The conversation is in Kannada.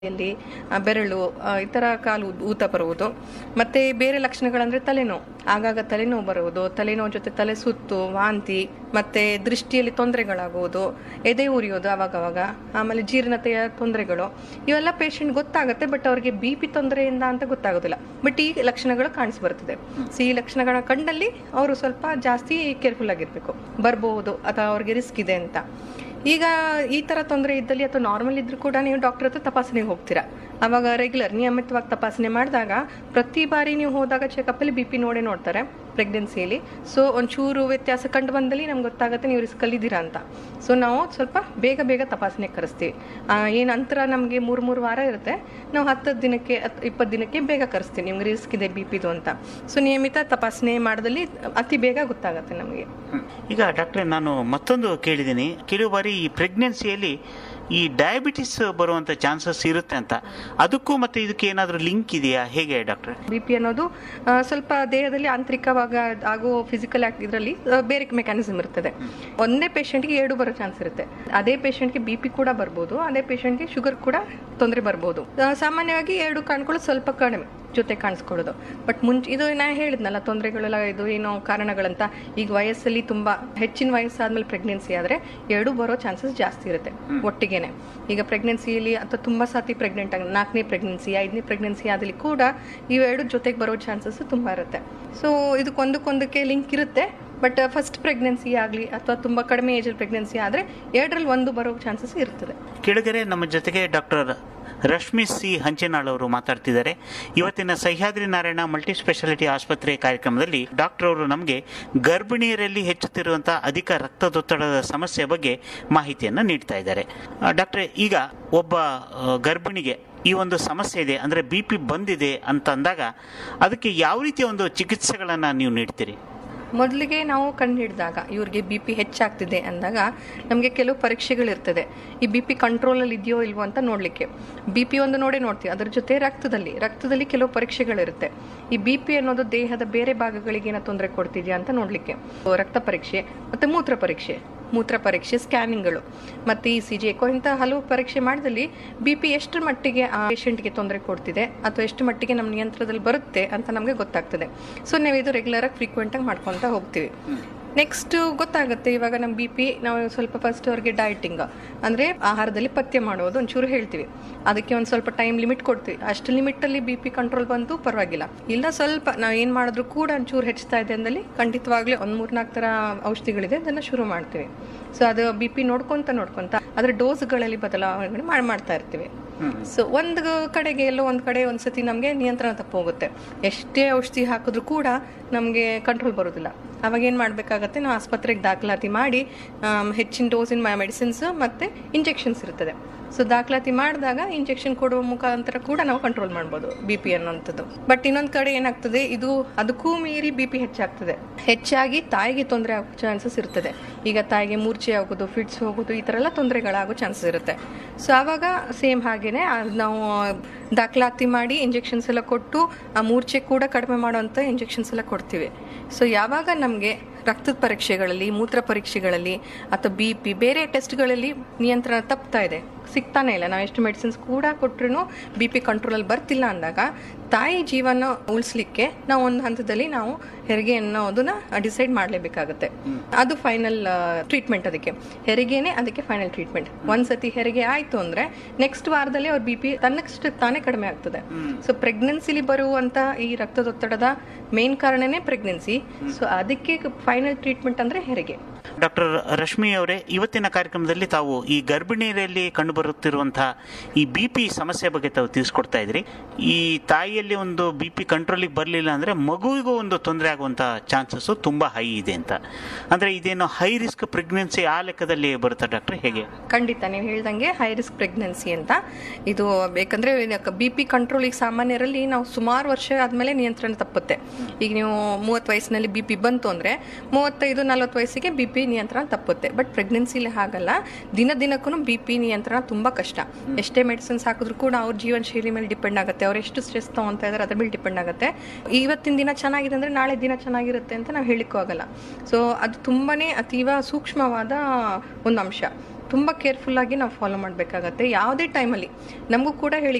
ಯಲ್ಲಿ ಆ, ಬೆರಳು ಆ, ಈ ಥರ ಕಾಲು ಊ- ಊತ ಬರುವುದು ಮತ್ತೆ ಬೇರೆ ಲಕ್ಷಣಗಳಂದ್ರೆ ತಲೆನೋವು ಆಗಾಗ ತಲೆನೋವು ಬರುವುದು ತಲೆನೋವು ಜೊತೆ ತಲೆ ಸುತ್ತು ವಾಂತಿ ಮತ್ತೆ ದೃಷ್ಟಿಯಲ್ಲಿ ತೊಂದರೆಗಳಾಗುವುದು ಎದೆ ಉರಿಯೋದು ಅವಾಗವಾಗ ಆಮೇಲೆ ಜೀರ್ಣತೆಯ ತೊಂದರೆಗಳು ಇವೆಲ್ಲ ಪೇಷಂಟ್ ಗೊತ್ತಾಗುತ್ತೆ ಬಟ್ ಅವ್ರಿಗೆ ಬಿ ಪಿ ತೊಂದರೆಯಿಂದ ಅಂತ ಗೊತ್ತಾಗೋದಿಲ್ಲ ಬಟ್ ಈ ಲಕ್ಷಣಗಳು ಕಾಣಿಸಿ ಬರ್ತದೆ ಸೊ ಈ ಲಕ್ಷಣಗಳ ಕಂಡಲ್ಲಿ ಅವರು ಸ್ವಲ್ಪ ಜಾಸ್ತಿ ಕೇರ್ಫುಲ್ ಆಗಿರ್ಬೇಕು ಬರ್ಬೋದು ಅಥವಾ ಅವ್ರಿಗೆ ರಿಸ್ಕ್ ಇದೆ ಅಂತ ಈಗ ಈ ತರ ತೊಂದರೆ ಇದ್ದಲ್ಲಿ ಅಥವಾ ನಾರ್ಮಲ್ ಇದ್ರೂ ಕೂಡ ನೀವು ಡಾಕ್ಟರ್ ಹತ್ರ ತಪಾಸಣೆಗೆ ಹೋಗ್ತೀರಾ ಅವಾಗ ರೆಗ್ಯುಲರ್ ನಿಯಮಿತವಾಗಿ ತಪಾಸಣೆ ಮಾಡಿದಾಗ ಪ್ರತಿ ಬಾರಿ ನೀವು ಹೋದಾಗ ಚೆಕಪ್ಪಲ್ಲಿ ಬಿ ಪಿ ನೋಡೇ ನೋಡ್ತಾರೆ ಪ್ರೆಗ್ನೆನ್ಸಿಯಲ್ಲಿ ಸೊ ಒಂಚೂರು ವ್ಯತ್ಯಾಸ ಕಂಡು ಬಂದಲ್ಲಿ ನಮ್ಗೆ ಗೊತ್ತಾಗುತ್ತೆ ನೀವು ರಿಸ್ಕ್ ಇದ್ದೀರಾ ಅಂತ ಸೊ ನಾವು ಸ್ವಲ್ಪ ಬೇಗ ಬೇಗ ತಪಾಸಣೆಗೆ ಕರೆಸ್ತೀವಿ ಏನು ಅಂತರ ನಮಗೆ ಮೂರು ಮೂರು ವಾರ ಇರುತ್ತೆ ನಾವು ಹತ್ತು ದಿನಕ್ಕೆ ಇಪ್ಪತ್ತು ದಿನಕ್ಕೆ ಬೇಗ ಕರೆಸ್ತೀವಿ ನಿಮ್ಗೆ ರಿಸ್ಕ್ ಇದೆ ಬಿ ಪಿದು ಅಂತ ಸೊ ನಿಯಮಿತ ತಪಾಸಣೆ ಮಾಡಿದಲ್ಲಿ ಅತಿ ಬೇಗ ಗೊತ್ತಾಗುತ್ತೆ ನಮಗೆ ಈಗ ಡಾಕ್ಟ್ರೆ ನಾನು ಮತ್ತೊಂದು ಕೇಳಿದ್ದೀನಿ ಕೆಲವು ಬಾರಿ ಈ ಪ್ರೆಗ್ನೆನ್ಸಿಯಲ್ಲಿ ಈ ಡಯಾಬಿಟಿಸ್ ಬರುವಂತ ಚಾನ್ಸಸ್ ಇರುತ್ತೆ ಅಂತ ಅದಕ್ಕೂ ಮತ್ತೆ ಇದಕ್ಕೆ ಏನಾದರೂ ಲಿಂಕ್ ಇದೆಯಾ ಹೇಗೆ ಡಾಕ್ಟ್ರೆ ಬಿ ಪಿ ಅನ್ನೋದು ಆ, ಸ್ವಲ್ಪ ದೇಹದಲ್ಲಿ ಆಂತರಿಕವಾಗ ಆಗೋ ಫಿಸಿಕಲ್ ಆಕ್ಟ್ ಇದರಲ್ಲಿ ಬೇರೆ ಮೆಕ್ಯಾನಿಸಮ್ ಇರ್ತದೆ ಒಂದೇ ಪೇಷಂಟ್ಗೆ ಎರಡು ಬರೋ ಚಾನ್ಸ್ ಇರುತ್ತೆ ಅದೇ ಪೇಷಂಟ್ಗೆ ಬಿ ಪಿ ಕೂಡ ಬರ್ಬೋದು ಅದೇ ಪೇಷಂಟ್ಗೆ ಶುಗರ್ ಕೂಡ ತೊಂದರೆ ಬರ್ಬೋದು ಆ, ಸಾಮಾನ್ಯವಾಗಿ ಎರಡು ಕಾಣ್ಕೊಳ್ಳೋದು ಸ್ವಲ್ಪ ಕಡಿಮೆ ಜೊತೆ ಕಾಣಿಸ್ಕೊಳ್ಳೋದು ಬಟ್ ಮುಂಚೆ ಇದು ನಾ ಹೇಳಿದ್ನಲ್ಲ ತೊಂದರೆಗಳೆಲ್ಲ ಇದು ಏನೋ ಕಾರಣಗಳಂತ ಈಗ ವಯಸ್ಸಲ್ಲಿ ತುಂಬಾ ಹೆಚ್ಚಿನ ವಯಸ್ಸಾದ್ಮೇಲೆ ಪ್ರೆಗ್ನೆನ್ಸಿ ಆದ್ರೆ ಎರಡು ಬರೋ ಚಾನ್ಸಸ್ ಜಾಸ್ತಿ ಇರುತ್ತೆ ಒಟ್ಟಿಗೆನೆ ಈಗ ಪ್ರೆಗ್ನೆನ್ಸಿಯಲ್ಲಿ ಅಥವಾ ತುಂಬಾ ಸಾತಿ ಪ್ರೆಗ್ನೆಂಟ್ ಆಗ ನಾಲ್ಕನೇ ಪ್ರೆಗ್ನೆನ್ಸಿ ಐದನೇ ಪ್ರೆಗ್ನೆನ್ಸಿ ಆದಲ್ಲಿ ಕೂಡ ಇವೆರಡು ಜೊತೆಗೆ ಬರೋ ಚಾನ್ಸಸ್ ತುಂಬಾ ಇರುತ್ತೆ ಸೊ ಇದಕ್ಕೊಂದಕ್ಕೊಂದಕ್ಕೆ ಲಿಂಕ್ ಇರುತ್ತೆ ಬಟ್ ಫಸ್ಟ್ ಪ್ರೆಗ್ನೆನ್ಸಿ ಆಗಲಿ ಅಥವಾ ತುಂಬಾ ಕಡಿಮೆ ಏಜಲ್ಲಿ ಪ್ರೆಗ್ನೆನ್ಸಿ ಆದ್ರೆ ಎರಡರಲ್ಲಿ ಒಂದು ಬರೋ ಚಾನ್ಸಸ್ ಇರ್ತದೆ ಕೆಳಗರೆ ನಮ್ಮ ಜೊತೆಗೆ ಡಾಕ್ಟರ್ ರಶ್ಮಿ ಸಿ ಹಂಚಿನಾಳ್ ಅವರು ಮಾತಾಡ್ತಿದ್ದಾರೆ ಇವತ್ತಿನ ಸಹ್ಯಾದ್ರಿ ನಾರಾಯಣ ಮಲ್ಟಿ ಸ್ಪೆಷಾಲಿಟಿ ಆಸ್ಪತ್ರೆ ಕಾರ್ಯಕ್ರಮದಲ್ಲಿ ಡಾಕ್ಟರ್ ಅವರು ನಮಗೆ ಗರ್ಭಿಣಿಯರಲ್ಲಿ ಹೆಚ್ಚುತ್ತಿರುವಂತಹ ಅಧಿಕ ರಕ್ತದೊತ್ತಡದ ಸಮಸ್ಯೆ ಬಗ್ಗೆ ಮಾಹಿತಿಯನ್ನು ನೀಡ್ತಾ ಇದ್ದಾರೆ ಆ, ಡಾಕ್ಟ್ರೆ ಈಗ ಒಬ್ಬ ಆ, ಗರ್ಭಿಣಿಗೆ ಈ ಒಂದು ಸಮಸ್ಯೆ ಇದೆ ಅಂದರೆ ಬಿ ಪಿ ಬಂದಿದೆ ಅಂತ ಅಂದಾಗ ಅದಕ್ಕೆ ಯಾವ ರೀತಿಯ ಒಂದು ಚಿಕಿತ್ಸೆಗಳನ್ನು ನೀವು ನೀಡ್ತೀರಿ ಮೊದಲಿಗೆ ನಾವು ಕಂಡು ಹಿಡಿದಾಗ ಇವ್ರಿಗೆ ಬಿ ಪಿ ಹೆಚ್ಚಾಗ್ತಿದೆ ಅಂದಾಗ ನಮಗೆ ಕೆಲವು ಪರೀಕ್ಷೆಗಳಿರ್ತದೆ ಈ ಬಿ ಪಿ ಕಂಟ್ರೋಲಲ್ಲಿ ಇದೆಯೋ ಇಲ್ವೋ ಅಂತ ನೋಡಲಿಕ್ಕೆ ಬಿ ಪಿ ಒಂದು ನೋಡೇ ನೋಡ್ತೀವಿ ಅದ್ರ ಜೊತೆ ರಕ್ತದಲ್ಲಿ ರಕ್ತದಲ್ಲಿ ಕೆಲವು ಪರೀಕ್ಷೆಗಳಿರುತ್ತೆ ಈ ಬಿ ಪಿ ಅನ್ನೋದು ದೇಹದ ಬೇರೆ ಭಾಗಗಳಿಗೆ ಏನೋ ತೊಂದರೆ ಕೊಡ್ತಿದ್ಯಾ ಅಂತ ನೋಡಲಿಕ್ಕೆ ರಕ್ತ ಪರೀಕ್ಷೆ ಮತ್ತು ಮೂತ್ರ ಪರೀಕ್ಷೆ ಮೂತ್ರ ಪರೀಕ್ಷೆ ಸ್ಕ್ಯಾನಿಂಗ್ಗಳು ಮತ್ತು ಇ ಸಿ ಜಿ ಎಕೋ ಇಂಥ ಹಲವು ಪರೀಕ್ಷೆ ಮಾಡಿದಲ್ಲಿ ಬಿ ಪಿ ಎಷ್ಟು ಮಟ್ಟಿಗೆ ಆ ಪೇಷಂಟ್ಗೆ ತೊಂದರೆ ಕೊಡ್ತಿದೆ ಅಥವಾ ಎಷ್ಟು ಮಟ್ಟಿಗೆ ನಮ್ಮ ನಿಯಂತ್ರಣದಲ್ಲಿ ಬರುತ್ತೆ ಅಂತ ನಮಗೆ ಗೊತ್ತಾಗ್ತದೆ ಸೊ ನಾವು ಇದು ರೆಗ್ಯುಲರ್ ಆಗಿ ಫ್ರೀಕ್ವೆಂಟ್ ಆಗಿ ಮಾಡ್ಕೊತ ಹೋಗ್ತೀವಿ ನೆಕ್ಸ್ಟ್ ಗೊತ್ತಾಗುತ್ತೆ ಇವಾಗ ನಮ್ಮ ಬಿ ಪಿ ನಾವು ಸ್ವಲ್ಪ ಫಸ್ಟ್ ಅವ್ರಿಗೆ ಡಯಟಿಂಗ್ ಅಂದ್ರೆ ಆಹಾರದಲ್ಲಿ ಪಥ್ಯ ಮಾಡೋದು ಒಂಚೂರು ಹೇಳ್ತೀವಿ ಅದಕ್ಕೆ ಒಂದು ಸ್ವಲ್ಪ ಟೈಮ್ ಲಿಮಿಟ್ ಕೊಡ್ತೀವಿ ಅಷ್ಟು ಲಿಮಿಟ್ ಅಲ್ಲಿ ಬಿ ಪಿ ಕಂಟ್ರೋಲ್ ಬಂತು ಪರವಾಗಿಲ್ಲ ಇಲ್ಲ ಸ್ವಲ್ಪ ನಾವು ಏನ್ ಮಾಡಿದ್ರು ಕೂಡ ಒಂಚೂರು ಹೆಚ್ಚುತ್ತಾ ಇದೆ ಅಂದಲ್ಲಿ ಖಂಡಿತವಾಗ್ಲೂ ಒಂದ್ ಮೂರ್ನಾಲ್ಕು ತರ ಔಷಧಿಗಳಿದೆ ಅದನ್ನ ಶುರು ಮಾಡ್ತೀವಿ ಸೊ ಅದು ಬಿ ಪಿ ನೋಡ್ಕೊಂತ ನೋಡ್ಕೊಂತ ಅದ್ರ ಡೋಸ್ಗಳಲ್ಲಿ ಬದಲಾವಣೆ ಮಾಡ್- ಮಾಡ್ತಾ ಇರ್ತೀವಿ ಸೊ ಒಂದು ಕಡೆಗೆ ಎಲ್ಲೋ ಒಂದ್ ಕಡೆ ಒಂದ್ಸತಿ ನಮಗೆ ನಿಯಂತ್ರಣ ತಪ್ಪೋಗುತ್ತೆ ಎಷ್ಟೇ ಔಷಧಿ ಹಾಕಿದ್ರು ಕೂಡ ನಮಗೆ ಕಂಟ್ರೋಲ್ ಬರೋದಿಲ್ಲ ಅವಾಗ ಏನು ಮಾಡಬೇಕಾಗತ್ತೆ ನಾವು ಆಸ್ಪತ್ರೆಗೆ ದಾಖಲಾತಿ ಮಾಡಿ ಆಮ್, ಹೆಚ್ಚಿನ ಡೋಸಿನ ಮೆಡಿಸಿನ್ಸ್ ಮತ್ತೆ ಇಂಜೆಕ್ಷನ್ಸ್ ಇರ್ತದೆ ಸೊ ದಾಖಲಾತಿ ಮಾಡಿದಾಗ ಇಂಜೆಕ್ಷನ್ ಕೊಡುವ ಮುಖಾಂತರ ಕೂಡ ನಾವು ಕಂಟ್ರೋಲ್ ಮಾಡ್ಬೋದು ಬಿ ಪಿ ಅನ್ನೋಂಥದ್ದು ಬಟ್ ಇನ್ನೊಂದು ಕಡೆ ಏನಾಗ್ತದೆ ಇದು ಅದಕ್ಕೂ ಮೀರಿ ಬಿ ಪಿ ಹೆಚ್ಚಾಗ್ತದೆ ಹೆಚ್ಚಾಗಿ ತಾಯಿಗೆ ತೊಂದರೆ ಆಗೋ ಚಾನ್ಸಸ್ ಇರ್ತದೆ ಈಗ ತಾಯಿಗೆ ಮೂರ್ಛೆ ಆಗೋದು ಫಿಟ್ಸ್ ಹೋಗೋದು ಈ ಥರ ಎಲ್ಲ ತೊಂದರೆಗಳಾಗೋ ಚಾನ್ಸಸ್ ಇರುತ್ತೆ ಸೊ ಆವಾಗ ಸೇಮ್ ಹಾಗೇನೆ ಆ ನಾವು ದಾಖಲಾತಿ ಮಾಡಿ ಇಂಜೆಕ್ಷನ್ಸ್ ಎಲ್ಲ ಕೊಟ್ಟು ಆ ಮೂರ್ಛೆ ಕೂಡ ಕಡಿಮೆ ಮಾಡುವಂಥ ಇಂಜೆಕ್ಷನ್ಸ್ ಎಲ್ಲ ಕೊಡ್ತೀವಿ ಸೊ ಯಾವಾಗ ನಮಗೆ ರಕ್ತದ ಪರೀಕ್ಷೆಗಳಲ್ಲಿ ಮೂತ್ರ ಪರೀಕ್ಷೆಗಳಲ್ಲಿ ಅಥವಾ ಬಿ ಪಿ ಬೇರೆ ಟೆಸ್ಟ್ಗಳಲ್ಲಿ ನಿಯಂತ್ರಣ ತಪ್ತಾ ಇದೆ ಸಿಗ್ತಾನೆ ಇಲ್ಲ ನಾವು ಎಷ್ಟು ಮೆಡಿಸಿನ್ಸ್ ಕೂಡ ಕೊಟ್ರು ಬಿ ಪಿ ಕಂಟ್ರೋಲಲ್ಲಿ ಬರ್ತಿಲ್ಲ ಅಂದಾಗ ತಾಯಿ ಜೀವನ ಉಳಿಸ್ಲಿಕ್ಕೆ ನಾವು ಒಂದು ಹಂತದಲ್ಲಿ ನಾವು ಹೆರಿಗೆ ಅನ್ನೋದನ್ನ ಡಿಸೈಡ್ ಮಾಡಲೇಬೇಕಾಗುತ್ತೆ ಅದು ಫೈನಲ್ ಟ್ರೀಟ್ಮೆಂಟ್ ಅದಕ್ಕೆ ಹೆರಿಗೆನೆ ಅದಕ್ಕೆ ಫೈನಲ್ ಟ್ರೀಟ್ಮೆಂಟ್ ಒಂದ್ಸತಿ ಹೆರಿಗೆ ಆಯ್ತು ಅಂದ್ರೆ ನೆಕ್ಸ್ಟ್ ವಾರದಲ್ಲಿ ಅವ್ರ ಬಿ ಪಿ ತನ್ನಷ್ಟು ತಾನೇ ಕಡಿಮೆ ಆಗ್ತದೆ ಸೊ ಪ್ರೆಗ್ನೆನ್ಸಿಲಿ ಬರುವಂತ ಈ ರಕ್ತದೊತ್ತಡದ ಮೇನ್ ಕಾರಣನೇ ಪ್ರೆಗ್ನೆನ್ಸಿ ಸೊ ಅದಕ್ಕೆ ಫೈನಲ್ ಟ್ರೀಟ್ಮೆಂಟ್ ಅಂದ್ರೆ ಹೆರಿಗೆ ಡಾಕ್ಟರ್ ರಶ್ಮಿ ಅವರೇ ಇವತ್ತಿನ ಕಾರ್ಯಕ್ರಮದಲ್ಲಿ ತಾವು ಈ ಗರ್ಭಿಣಿಯರಲ್ಲಿ ಕಂಡುಬರುತ್ತಿರುವಂತಹ ಈ ಬಿ ಪಿ ಸಮಸ್ಯೆ ಬಗ್ಗೆ ತಾವು ತಿಳಿಸ್ಕೊಡ್ತಾ ಇದ್ರಿ ಈ ತಾಯಿಯಲ್ಲಿ ಒಂದು ಬಿ ಪಿ ಕಂಟ್ರೋಲಿಗೆ ಬರಲಿಲ್ಲ ಅಂದ್ರೆ ಮಗುವಿಗೂ ಒಂದು ತೊಂದರೆ ಆಗುವಂತ ಚಾನ್ಸಸ್ ತುಂಬಾ ಹೈ ಇದೆ ಅಂತ ಅಂದ್ರೆ ಇದೇನು ಹೈ ರಿಸ್ಕ್ ಪ್ರೆಗ್ನೆನ್ಸಿ ಆ ಲೆಕ್ಕದಲ್ಲಿ ಬರುತ್ತಾ ಡಾಕ್ಟರ್ ಹೇಗೆ ಖಂಡಿತ ನೀವು ಹೇಳ್ದಂಗೆ ಹೈ ರಿಸ್ಕ್ ಪ್ರೆಗ್ನೆನ್ಸಿ ಅಂತ ಇದು ಬೇಕಂದ್ರೆ ಬಿ ಪಿ ಕಂಟ್ರೋಲ್ ಈಗ ಸಾಮಾನ್ಯರಲ್ಲಿ ನಾವು ಸುಮಾರು ವರ್ಷ ಆದ್ಮೇಲೆ ನಿಯಂತ್ರಣ ತಪ್ಪುತ್ತೆ ಈಗ ನೀವು ಮೂವತ್ತು ವಯಸ್ಸಿನಲ್ಲಿ ಬಿ ಪಿ ಬಂತು ಅಂದ್ರೆ ಮೂವತ್ತೈದು ನಲ್ವತ್ತು ವಯಸ್ಸಿಗೆ ಬಿ ಪಿ ನಿಯಂತ್ರಣ ತಪ್ಪುತ್ತೆ ಬಟ್ ಪ್ರೆಗ್ನೆನ್ಸಿಲಿ ಹಾಗಲ್ಲ ದಿನ ದಿನಕ್ಕೂ ಬಿ ಪಿ ನಿಯಂತ್ರಣ ತುಂಬಾ ಕಷ್ಟ ಎಷ್ಟೇ ಮೆಡಿಸಿನ್ಸ್ ಹಾಕಿದ್ರು ಕೂಡ ಅವ್ರ ಜೀವನ ಶೈಲಿ ಮೇಲೆ ಡಿಪೆಂಡ್ ಆಗುತ್ತೆ ಅವ್ರು ಎಷ್ಟು ಸ್ಟ್ರೆಸ್ ತಗೊಂತ ಇದಾರೆ ಅದ್ರ ಮೇಲೆ ಡಿಪೆಂಡ್ ಆಗುತ್ತೆ ಇವತ್ತಿನ ದಿನ ಚೆನ್ನಾಗಿದೆ ಅಂದ್ರೆ ನಾಳೆ ದಿನ ಚೆನ್ನಾಗಿರುತ್ತೆ ಅಂತ ನಾವು ಹೇಳಿಕ್ಕೂ ಆಗಲ್ಲ ಸೊ ಅದು ತುಂಬಾನೇ ಅತೀವ ಸೂಕ್ಷ್ಮವಾದ ಒಂದು ಅಂಶ ತುಂಬ ಕೇರ್ಫುಲ್ಲಾಗಿ ನಾವು ಫಾಲೋ ಮಾಡಬೇಕಾಗತ್ತೆ ಯಾವುದೇ ಟೈಮಲ್ಲಿ ನಮಗೂ ಕೂಡ ಹೇಳಿ